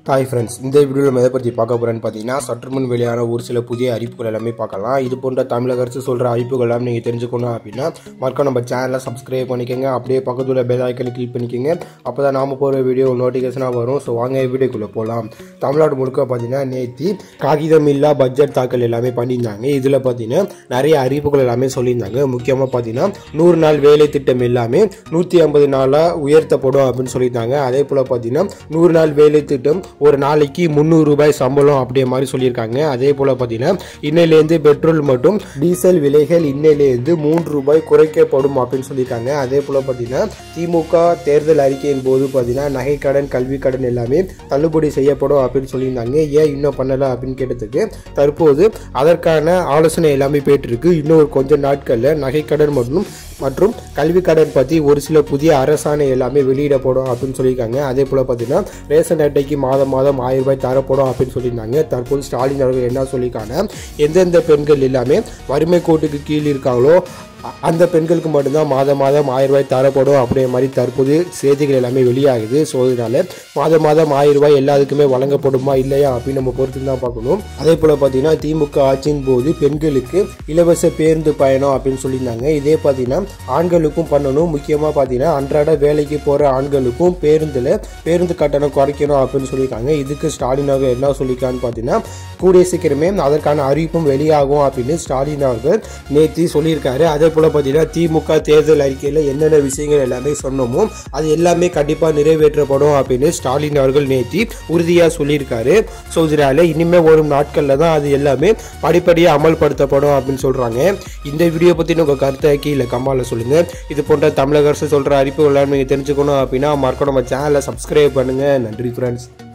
hi friends இந்த வீடியோவில் நம்ம எதை பற்றி பார்க்க போகிறேன்னு பார்த்தீங்கன்னா சற்று முன் வெளியான ஒரு சில புதிய அறிவிப்புகள் எல்லாமே பார்க்கலாம் இது போன்ற தமிழக அரசு சொல்கிற அறிவிப்புகள் எல்லாம் நீங்கள் தெரிஞ்சுக்கணும் அப்படின்னா மறக்காம நம்ம சேனலை சப்ஸ்கிரைப் பண்ணிக்கோங்க அப்படியே பக்கத்தில் பெல் ஐக்கனை கிளிக் பண்ணிக்கோங்க அப்போ தான் நாம போகிற வீடியோ நோட்டிஃபிகேஷனாக வரும் ஸோ வாங்க வீடியோக்குள்ளே போகலாம் தமிழ்நாடு முழுக்க பார்த்தீங்கன்னா நேற்று காகிதம் இல்லா பட்ஜெட் தாக்கல் எல்லாமே பண்ணியிருந்தாங்க இதில் பார்த்தீங்கன்னா நிறைய அறிவிப்புகள் எல்லாமே சொல்லியிருந்தாங்க முக்கியமாக பார்த்தீங்கன்னா நூறு நாள் வேலை திட்டம் எல்லாமே நூற்றி ஐம்பது நாளாக உயர்த்தப்படும் அப்படின்னு சொல்லியிருந்தாங்க அதே போல் பார்த்தீங்கன்னா நூறு நாள் வேலை திட்டம் ஒரு நாளைக்கு முந்நூறு ரூபாய் சம்பளம் அப்படியே மாதிரி சொல்லியிருக்காங்க அதே போல் பார்த்தீங்கன்னா இன்னையிலேருந்து பெட்ரோல் மற்றும் டீசல் விலைகள் இன்னையிலேருந்து மூன்று ரூபாய் குறைக்கப்படும் அப்படின்னு சொல்லியிருக்காங்க அதே போல் பார்த்தீங்கன்னா திமுக தேர்தல் அறிக்கையின் போது பார்த்தீங்கன்னா நகைக்கடன் கல்வி கடன் எல்லாமே தள்ளுபடி செய்யப்படும் அப்படின்னு சொல்லியிருந்தாங்க ஏன் இன்னும் பண்ணலை அப்படின்னு கேட்டதுக்கு தற்போது அதற்கான ஆலோசனை எல்லாமே போயிட்டுருக்கு இன்னும் ஒரு கொஞ்ச நாட்களில் நகைக்கடன் மற்றும் மற்றும் கல்வி கடன் பற்றி ஒரு சில புதிய அரசாணை எல்லாமே வெளியிடப்படும் அப்படின்னு சொல்லியிருக்காங்க அதே போல் பார்த்தீங்கன்னா ரேஷன் அட்டைக்கு மாதம் மாதம் ஆயிரம் ரூபாய் தரப்படும் அப்படின்னு சொல்லியிருந்தாங்க தற்போது ஸ்டாலின் அவர்கள் என்ன சொல்லியிருக்காங்க எந்தெந்த பெண்கள் எல்லாமே வறுமை கோட்டுக்கு கீழ் இருக்காங்களோ அ- அந்த பெண்களுக்கு மட்டும்தான் மாதம் மாதம் ஆயிரம் ரூபாய் தரப்படும் அப்படிங்கிற மாதிரி தற்போது செய்திகள் எல்லாமே வெளியாகுது ஸோ இதனால மாதம் மாதம் ஆயிரம் ரூபாய் எல்லாத்துக்குமே வழங்கப்படுமா இல்லையா அப்படின்னு நம்ம பொறுத்து தான் பார்க்கணும் அதே போல் பார்த்தீங்கன்னா திமுக ஆட்சியின் போது பெண்களுக்கு இலவச பேருந்து பயணம் அப்படின்னு சொல்லியிருந்தாங்க இதே பார்த்தீங்கன்னா ஆண்களுக்கும் பண்ணணும் முக்கியமாக பார்த்தீங்கன்னா அன்றாட வேலைக்கு போகிற ஆண்களுக்கும் பேருந்தில் பேருந்து கட்டணம் குறைக்கணும் அப்படின்னு சொல்லியிருக்காங்க இதுக்கு ஸ்டாலின் அவர்கள் என்ன சொல்லியிருக்கான்னு பார்த்தீங்கன்னா கூடிய சீக்கிரமே அதற்கான அறிவிப்பும் வெளியாகும் அப்படின்னு ஸ்டாலின் அவர்கள் நேற்று சொல்லியிருக்காரு அதே போல் பார்த்தீங்கன்னா திமுக தேர்தல் அறிக்கையில் என்னென்ன விஷயங்கள் எல்லாமே சொன்னோமோ அது எல்லாமே கண்டிப்பாக நிறைவேற்றப்படும் அப்படின்னு ஸ்டாலின் அவர்கள் நேற்று உறுதியாக சொல்லியிருக்காரு ஸோ இதனால இனிமேல் வரும் நாட்களில் தான் அது எல்லாமே படிப்படியாக அமல்படுத்தப்படும் அப்படின்னு சொல்கிறாங்க இந்த வீடியோ பற்றின உங்கள் கருத்தை கீழே கம்மாவில் சொல்லுங்கள் இது போன்ற தமிழக அரசு சொல்கிற அறிவிப்புகள் எல்லாம் நீங்கள் தெரிஞ்சுக்கணும் அப்படின்னா மறக்காம நம்ம சேனலை சப்ஸ்கிரைப் பண்ணுங்கள் நன்றி ஃப்ரெண்ட்ஸ்